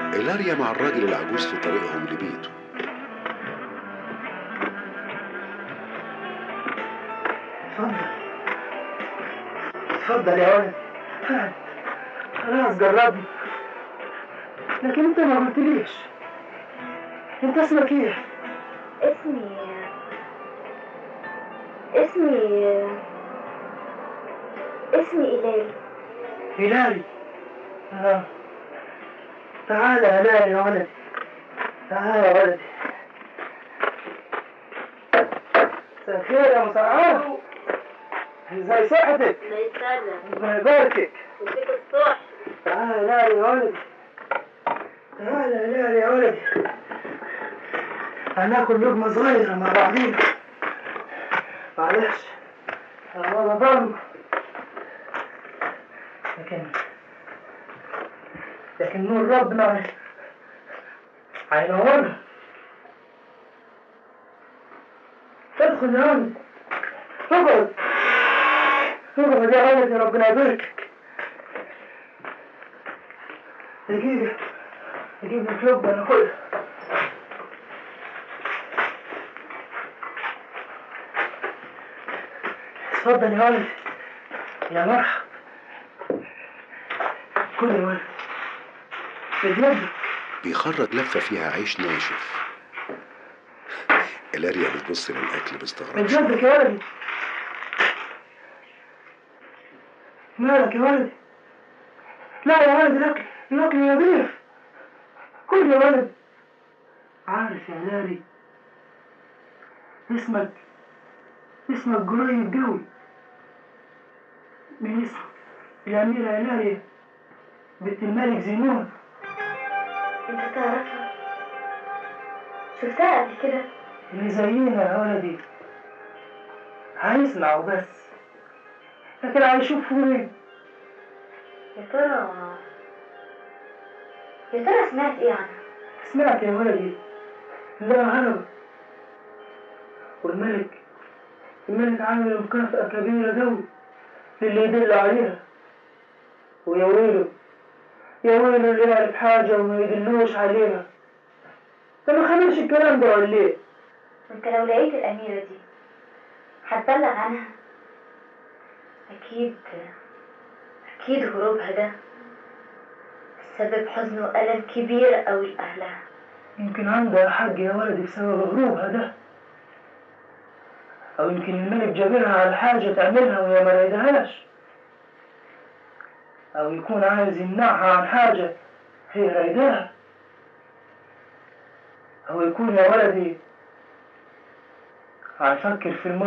إيلاريا مع الراجل العجوز في طريقهم لبيته اتفضل اتفضل يا ولد هات. خلاص جربني لكن انت ما قلتليش انت اسمك ايه؟ اسمي اسمي اسمي إيلال هلالي اه تعال يا هلالي يا ولدي تعال يا ولدي مساء الخير يا مسعود ازاي صحتك؟ الله يسلم ربنا يباركك يديك الصح تعال يا هلالي يا ولدي تعال يا هلالي يا ولدي هناكل لقمة صغيرة مع بعضينا معلش أنا والله ضلمة لكن لكن نور ربنا هينورنا ادخل يا ولد اقعد اقعد يا ولد يا ربنا يباركك دقيقة اجيب لك لقمة ناكلها اتفضل يا ولد يا مرحب كل يا ولد بجد بيخرج لفة فيها عيش ناشف إيلاريا بتبص للأكل باستغراب بجدك يا ولدي مالك يا ولدي لا يا ولدي الاكل الاكل نظيف كل يا ولد عارف يا هلالي اسمك اسمك قريب قوي من اسم الأميرة هلالي بنت الملك زينون انت تعرفها شفتها قبل كده اللي زينا يا ولدي هيسمعوا بس لكن هيشوفوا ايه يا ترى يا ترى سمعت ايه عنها سمعت يا ولدي لا هرب والملك الملك عامل مكافأة كبيرة قوي للي يدل عليها ويا ويله يا ويله اللي يعرف حاجة وما يدلوش عليها ده ما خليش الكلام ده ولا ايه؟ انت لو لقيت الأميرة دي هتبلغ عنها أكيد أكيد هروبها ده سبب حزن وألم كبير أوي لأهلها يمكن عندها حق يا ولدي بسبب هروبها ده أو يمكن الملك جابرها على حاجة تعملها وهي ما رايدهاش أو يكون عايز يمنعها عن حاجة هي رايداها أو يكون يا ولدي هيفكر في الموت